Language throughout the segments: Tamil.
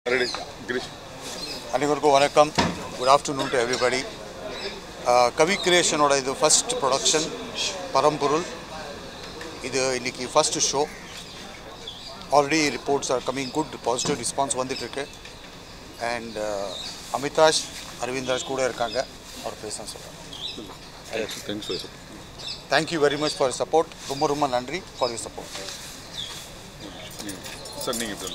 ரெடி கிரீஷ் அனைவருக்கும் வணக்கம் good afternoon to everybody Kavi கிரியேஷனோட இது ஃபஸ்ட் ப்ரொடக்ஷன் பரம்பொருள் இது இன்னைக்கு first show already reports are coming good positive response வந்துட்டுருக்கு அண்ட் அமிதாஷ் அரவிந்தராஜ் கூட இருக்காங்க அவர் பேச சொல்கிறேன் thanks for thank you very much for support ரொம்ப ரொம்ப நன்றி ஃபார் யூர் சப்போர்ட் சார் நீங்கள் இப்போ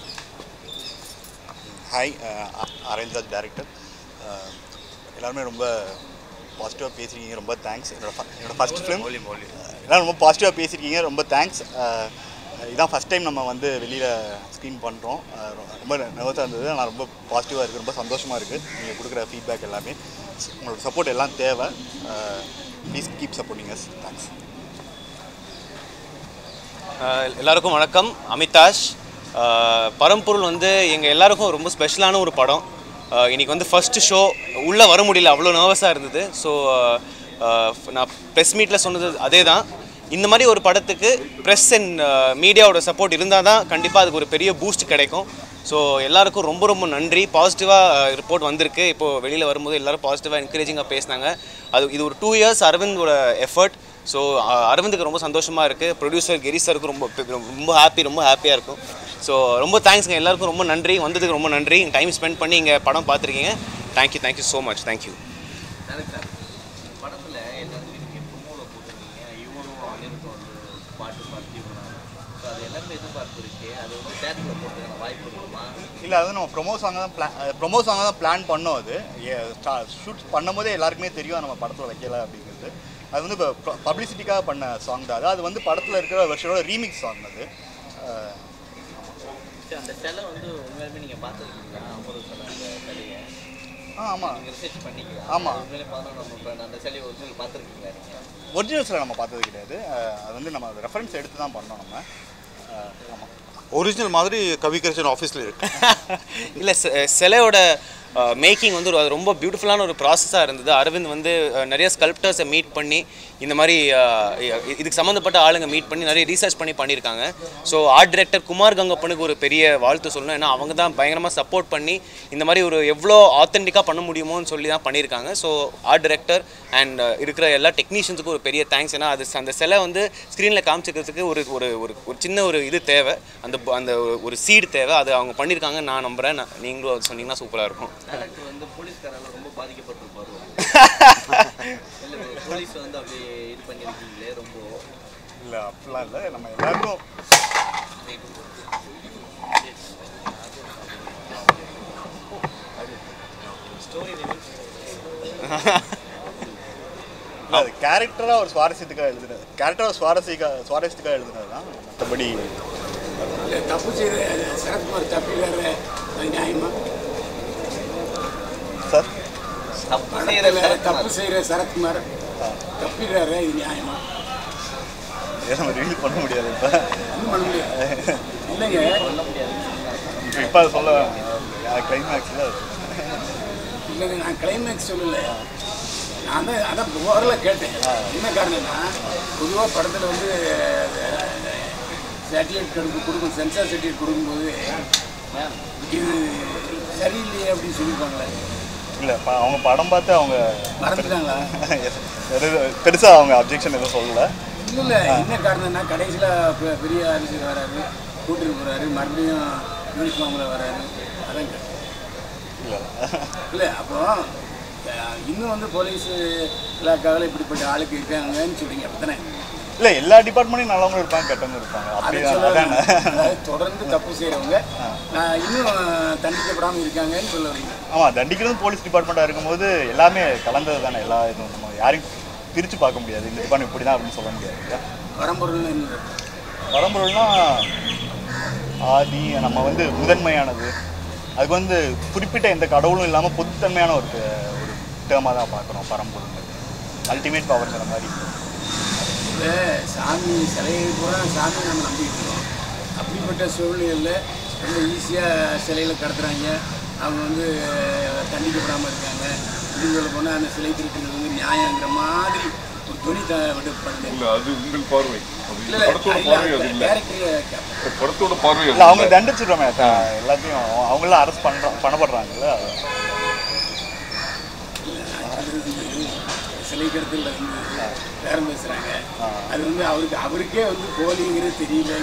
ஹாய் அரவிந்த்ராஜ் டேரக்டர் எல்லாருமே ரொம்ப பாசிட்டிவாக பேசியிருக்கீங்க ரொம்ப தேங்க்ஸ் என்னோட ஃப- என்னோட ஃபஸ்ட் ஃபிலிம் எல்லோரும் ரொம்ப பாசிட்டிவாக பேசியிருக்கீங்க ரொம்ப தேங்க்ஸ் இதான் ஃபஸ்ட் டைம் நம்ம வந்து வெளியில் ஸ்க்ரீன் பண்ணுறோம் ரொம்ப நர்வஸாக இருந்தது ஆனால் ரொம்ப பாசிட்டிவாக இருக்குது ரொம்ப சந்தோஷமாக இருக்குது நீங்கள் கொடுக்குற ஃபீட்பேக் எல்லாமே உங்களோட சப்போர்ட் எல்லாம் தேவை please keep supporting us thanks ah எல்லாருக்கும் வணக்கம் அமிதாஷ் ஆஹ் பரம்பொருள் வந்து எங்கள் எல்லாருக்கும் ரொம்ப ஸ்பெஷலான ஒரு படம் ஆஹ் இன்னைக்கு வந்து ஃபர்ஸ்ட் ஷோ உள்ளே வர முடியல அவ்வளோ நர்வஸாக இருந்தது ஸோ நான் ப்ரெஸ் மீட்டில் சொன்னது அதே தான் இந்த மாதிரி ஒரு படத்துக்கு ப்ரெஸ் அண்ட் மீடியாவோட சப்போர்ட் இருந்தால் தான் கண்டிப்பாக அதுக்கு ஒரு பெரிய பூஸ்ட் கிடைக்கும் ஸோ எல்லாருக்கும் ரொம்ப ரொம்ப நன்றி பாசிட்டிவாக ரிப்போர்ட் வந்திருக்கு இப்போது வெளியில் வரும்போது எல்லாரும் பாசிட்டிவாக என்கரேஜிங்காக பேசினாங்க அது இது ஒரு டூ இயர்ஸ் அரவிந்தோட எஃபர்ட் ஸோ அரவிந்துக்கு ரொம்ப சந்தோஷமாக இருக்குது ப்ரொடியூசர் கிரீஷ் சாருக்கும் ரொம்ப ரொம்ப ஹாப்பி ரொம்ப ஹாப்பியாக இருக்கும் ஸோ ரொம்ப தேங்க்ஸ்ங்க எல்லாருக்கும் ரொம்ப நன்றி வந்ததுக்கு ரொம்ப நன்றி டைம் ஸ்பெண்ட் பண்ணி இங்கே படம் பார்த்துருக்கீங்க thank you thank you so much thank you sir படத்தில் எல்லாருமே நீங்கள் ப்ரொமோவில் போட்டிருக்கீங்க இவரும் அனிருத்தும் வந்து பாட்டு பாட்டு ஸோ அது எல்லாருமே எதிர்பார்ப்பு இருக்கு அது வந்து தேட்டரில் போட்டுக்கான வாய்ப்பு இருக்குமா இல்லை அது நம்ம ப்ரொமோ சாங் தான் பிளான் ப்ரொமோ சாங் தான் பிளான் பண்ணோம் அது ஷூட் பண்ணும்போதே எல்லாருக்குமே தெரியும் நம்ம படத்தில் வைக்கல அப்படிங்கிறது அது வந்து இப்போ பப்ளிசிட்டிக்காக பண்ண சாங் தான் அது அது வந்து படத்தில் இருக்கிற வருஷனோட ரீமிக்ஸ் சாங் அது அஹ், சரி அந்த சிலை வந்து உண்மையாலுமே நீங்கள் பார்த்துருக்கீங்களா அமரு சிலை அந்த சிலையை ஆ ஆமாம் நீங்கள் ரிசர்ச் பண்ணிக்கலாம் ஆமா. உண்மையிலே பதினொன்று நூற்றாண்டு அந்த சிலையை ஒரிஜினல் பார்த்துருக்கீங்களா நீங்கள் ஒரிஜினல்ஸில் நம்ம பார்த்தது கிடையாது அஹ், அது வந்து நம்ம ரெஃபரன்ஸ் எடுத்து தான் பண்ணோம் நம்ம ஆமாம் ஒரிஜினல் மாதிரி கவி கிரியேஷன் ஆஃபீஸில் இருக்கு இல்லை சிலையோட மேக்கிங் வந்து ஒரு அது ரொம்ப பியூட்டிஃபுல்லான ஒரு ப்ராசஸாக இருந்தது அரவிந்த் வந்து அஹ், நிறைய ஸ்கல்ப்டர்ஸை மீட் பண்ணி இந்த மாதிரி அஹ், இ- இதுக்கு சம்மந்தப்பட்ட ஆளுங்க மீட் பண்ணி நிறைய ரீசர்ச் பண்ணி பண்ணியிருக்காங்க ஸோ ஆர்ட் டைரக்டர் குமார் கங்கப்பனுக்கு ஒரு பெரிய வாழ்த்து சொல்லணும் ஏன்னா அவங்க தான் பயங்கரமாக சப்போர்ட் பண்ணி இந்த மாதிரி ஒரு எவ்வளோ ஆத்தென்டிக்காக பண்ண முடியுமோன்னு சொல்லி தான் பண்ணியிருக்காங்க ஸோ ஆர்ட் டைரக்டர் அண்ட் இருக்கிற எல்லா டெக்னீஷியன்ஸுக்கும் ஒரு பெரிய தேங்க்ஸ் ஏன்னா அது அந்த சிலை வந்து ஸ்க்ரீனில் காமிச்சிக்கிறதுக்கு ஒரு ஒரு ஒரு ஒரு சின்ன ஒரு இது தேவை அந்த ப- அந்த ஒரு- ஒரு சீடு தேவை அது அவங்க பண்ணியிருக்காங்க நான் நம்புகிறேன் நான் நீங்களும் அது சொன்னீங்கன்னா சூப்பராக இருக்கும் டேரக்டர் வந்து போலீஸ்காரால ரொம்ப பாதிக்கப்பட்டிருப்பாரு இல்லை போலீஸ் வந்து அப்படி இது பண்ணியிருக்கீங்களே ரொம்ப இல்லை அப்படிலாம் இல்லை நம்ம எல்லாருக்கும் இல்ல, அது கேரக்டராக ஒரு சுவாரஸ்யத்துக்காக எழுதுனது கேரக்டராக சுவாரஸ்யக்காக சுவாரஸ்யத்துக்காக எழுதுனது தான் மற்றபடி இல்லை தப்பு செய்த சரத்குமார் தப்பிடுறாரு அது நியாயமா சார் தப்பு செய்கிற படத்தில் தப்பு செய்கிற சரத்குமார் தப்பிடுறாரு இது நியாயமா இதை நம்ம ரிவீல் பண்ண முடியாது இப்போ ஒன்றும் பண்ண முடியாது இல்லைங்க இப்போ இப்போ அதை சொல்ல கிளைமேக்ஸில் இல்லைங்க நான் கிளைமேக்ஸ் சொல்லலை நான் தான் அதான் ஓரில் கேட்டேன் என்ன காரணம்னா பொதுவாக படத்தில் வந்து சேட்டிலைட் கொடுக்கு கொடுக்கும் சென்சார் சேட்டிலைட் கொடுக்கும்போது இது சரியில்லையே அப்படின்னு சொல்லியிருப்பாங்களே இல்லை அவங்க படம் பார்த்து அவங்க மறந்துட்டாங்களா பெருசாக அவங்க அப்ஜெக்ஷன் எதுவும் சொல்லலை இல்லை இல்லை என்ன காரணம்னா கடைசியில் பெ- பெரிய ஆஃபீஸர் வராரு கூட்டிட்டு போகிறாரு மறுபடியும் யூனிஃபார்மில் வராரு அதான் கேட்டேன். இல்லை இல்லை அப்புறம் அஹ், இன்னும் வந்து போலீஸ் இலாக்காவில் இப்படிப்பட்ட ஆளுக்கு இருக்காங்கன்னு சொல்றீங்க அப்படித்தானே இல்லை எல்லா டிபார்ட்மெண்ட்லையும் நல்லவங்களும் இருப்பாங்க கெட்டவங்க இருப்பாங்க அதை அப்படி சொல்ல அதானே அதாவது தொடர்ந்து தப்பு செய்கிறவங்க இன்னும் தண்டிக்கப்படாமல் இருக்காங்கன்னு சொல்ல வரீங்க ஆமாம் தண்டிக்கிறது போலீஸ் டிபார்ட்மெண்ட்டாக இருக்கும்போது எல்லாமே கலந்தது தானே எல்லா இதுவும் நம்ம யாரையும் பிரித்து பார்க்க முடியாது இந்த டிபார்ட்மெண்ட் இப்படி தான் அப்படின்னு சொல்ல முடியாது இல்லையா வரம்பொருள் என்ன பரம்பொருள்னா ஆதி நம்ம வந்து முதன்மையானது அதுக்கு வந்து குறிப்பிட்ட எந்த கடவுளும் இல்லாமல் பொதுத்தன்மையான ஒரு ஒரு டேர்மாக தான் பார்க்குறோம் பரம்பொருள் அல்டிமேட் பவர்ங்கிற மாதிரி இப்போ சாமி சிலையை பூரா சாமி நம்ம நம்பிக்கிட்டு இருக்கோம் அப்படிப்பட்ட சூழ்நிலையில் ரொம்ப ஈஸியாக சிலையில் கடத்துறாங்க அவங்க வந்து தண்டிக்கப்படாமல் இருக்காங்க இன்னும் சொல்ல போனால் அந்த சிலை திருட்டுறது வந்து நியாயங்கிற மாதிரி ஒரு துணி த விட்டு பண்ணு இல்ல அது உங்கள் பார்வை அது இல்லை படத்தோட பார்வை அது இல்ல டேரக்டர் படத்தோட பார்வை அது இல்லை அவங்க இல்ல. தண்டிச்சிடுறோமே எல்லாத்தையும் அவங்களாம் அரெஸ்ட் பண்ணுறோம் பண்ணப்படுறாங்கல்ல சிலை கடத்தல வந்து பேரம் பேசுகிறாங்க அது வந்து அவருக்கு அவருக்கே வந்து போலிங்கிறது தெரியல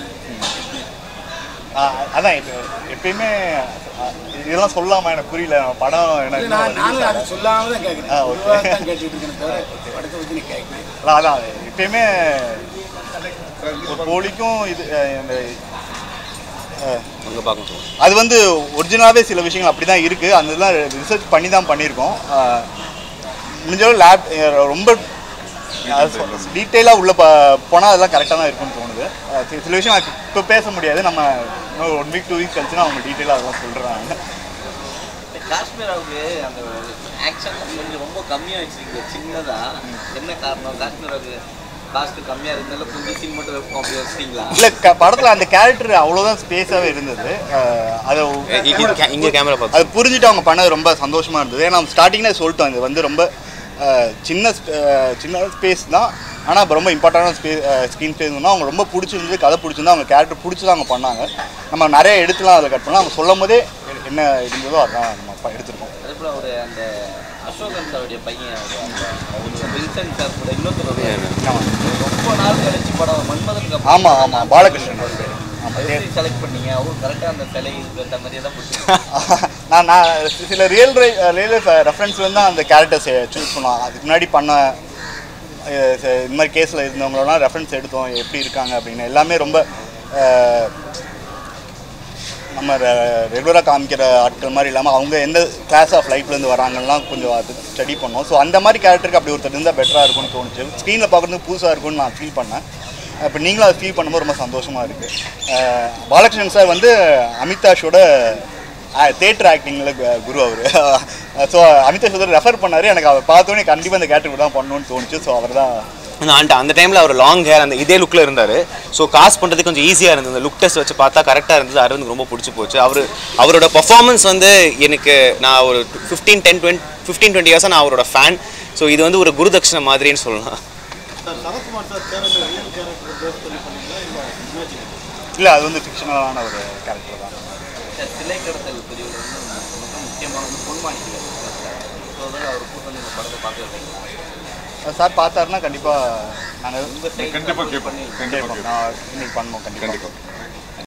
ஆ, அதான் இப்போ எப்பயுமே ஆ, இதெல்லாம் சொல்லாமா எனக்கு புரியல படம் எனக்கு நான் நானும் அதை சொல்லாம தான் ஆ, கேட்குறேன் okay. பொதுவாக தான் கேட்டுட்டு இருக்கேன் தவிர படத்தை பற்றி நான் கேட்குறேன் அதான், அதான் எப்பயுமே ஒரு போலிக்கும் இது அஹ், இந்த அஹ், அங்கே பார்க்க சொல்லுங்கள் அது வந்து ஒரிஜினலாகவே சில விஷயங்கள் அப்படி தான் இருக்குது அந்த இதெல்லாம் ரிசர்ச் பண்ணி தான் பண்ணியிருக்கோம் அஹ், முடிஞ்சளவு லேப் ரொம்ப டீட்டெயிலாக உள்ள போனால் அதெல்லாம் கரெக்டாக தான் இருக்கும்னு தோணுது அஹ், சில- சில விஷயம் இப்போ பேச முடியாது நம்ம இன்னும் ஒன் வீக் டூ வீக் கழிச்சுனா அவங்க டீட்டெயிலாக அதெல்லாம் சொல்கிறாங்க காஷ்மீராவுக்கு அந்த ஆக்ஷன் கொஞ்சம் ரொம்ப கம்மியாக வச்சிருக்கீங்க சின்னதா என்ன காரணம் காஷ்மீராவுக்கு காஸ்ட் கம்மியாக இருந்தாலும் கொஞ்சம் சீன் மட்டும் வைப்போம் அப்படி வச்சிட்டீங்களா இல்லை க படத்தில் அந்த கேரக்டர் அவ்வளோதான் ஸ்பேஸாகவே இருந்தது அஹ், அதை இங்கே கேமரா பார்த்து அது புரிஞ்சுட்டு அவங்க பண்ணது ரொம்ப சந்தோஷமா இருந்தது ஏன்னா ஸ்டார்டிங்கில் சொல்லிட்டோம் இது வந்து ரொம்ப அஹ், சின்ன sp- அஹ், சின்ன ஸ்பேஸ் தான் ஆனால் இப்போ ரொம்ப இம்பார்ட்டண்டான ஸ்பேஸ் ஸ்க்ரீன் ஸ்பேஸ்னா அவங்க ரொம்ப பிடிச்சிருந்தது கதை பிடிச்சிருந்தா அவங்க கேரக்டர் பிடிச்சி தான் அவங்க பண்ணாங்க நம்ம நிறைய எடுத்துலாம் அதில் கட் பண்ணலாம் அவங்க சொல்லும் போதே என்ன இருந்ததோ அதான் நம்ம ப- எடுத்திருக்கோம் அதே போல் ஒரு அந்த அசோகன் சாருடைய பையன் அவரு அந்த அவரு வில்சன் சார் கூட இன்னொருத்தர் ரொம்ப நாள் கழிச்சு படம் மன்மதனுக்கு ஆமா, ஆமா, பாலகிருஷ்ணன் அவர் பேரு. ஆமா, எப்படி செலக்ட் பண்ணீங்க அவரும் கரெக்டாக அந்த சிலை இந்த மாதிரியே தான் பிடிச்சி நான் நான் சில ரியல் ரியல் லைஃப் ரெஃபரன்ஸ்லேருந்து தான் அந்த கேரக்டர்ஸை சூஸ் பண்ணுவோம் அதுக்கு முன்னாடி பண்ண அஹ், ச- இந்த மாதிரி கேஸில் இருந்தவங்களெல்லாம் ரெஃபரன்ஸ் எடுத்தோம் எப்படி இருக்காங்க அப்படின்னு எல்லாமே ரொம்ப அஹ், நம்ம ரெகுலராக காமிக்கிற ஆட்கள் மாதிரி இல்லாமல் அவங்க எந்த கிளாஸ் ஆஃப் லைஃப்லேருந்து வராங்கலாம் கொஞ்சம் அது ஸ்டடி பண்ணோம் ஸோ அந்த மாதிரி கேரக்டருக்கு அப்படி ஒருத்தர் இருந்தால் பெட்டராக இருக்கும்னு தோணுச்சு ஸ்க்ரீனில் பார்க்குறதுக்கு புதுசாக இருக்கும்னு நான் ஃபீல் பண்ணேன் இப்போ நீங்களும் அதை ஃபீல் பண்ணும்போது ரொம்ப சந்தோஷமாக இருக்குது பாலகிருஷ்ணன் சார் வந்து அமிதாஷோட தேட்டர் ஆக்டிங்கில் குரு அவர் ஸோ அமிதாஷ் வந்து ரெஃபர் பண்ணார் எனக்கு அவர் பார்த்தோன்னே கண்டிப்பாக அந்த கேரக்டர் தான் பண்ணணும்னு தோணுச்சு ஸோ அவர் தான் அந்த அந்த டைமில் அவர் லாங் ஹேர் அந்த இதே லுக்கில் இருந்தார் ஸோ காஸ்ட் பண்ணுறதுக்கு கொஞ்சம் ஈஸியாக இருந்தது அந்த லுக் டெஸ்ட் வச்சு பார்த்தா கரெக்டாக இருந்தது அரவிந்த் ரொம்ப பிடிச்சி போச்சு அவர் அவரோட பர்ஃபார்மன்ஸ் வந்து எனக்கு நான் ஒரு fifteen ten twenty fifteen twenty இயர்ஸாக நான் அவரோட ஃபேன் ஸோ இது வந்து ஒரு குருதட்சணை மாதிரின்னு சொல்லலாம் இல்லை அது வந்து ஃபிக்ஷனலான ஒரு கேரக்டர் தான் சிலை கடத்தல் பிரிவில் வந்து மிக முக்கியமானது பொன்மாணிக்கு ஸோ அதனால் அவர் கூட்டம் இந்த படத்தை பார்க்க வைப்பீங்களா சார் பார்த்தாருன்னா கண்டிப்பாக நாங்கள் உங்கள் சைடு கண்டிப்பா கேட்போம் கண்டிப்பா கேட்போம் கேட்போம் நான் இன்னைக்கு பண்ணோம் கண்டிப்பாக கண்டிப்பா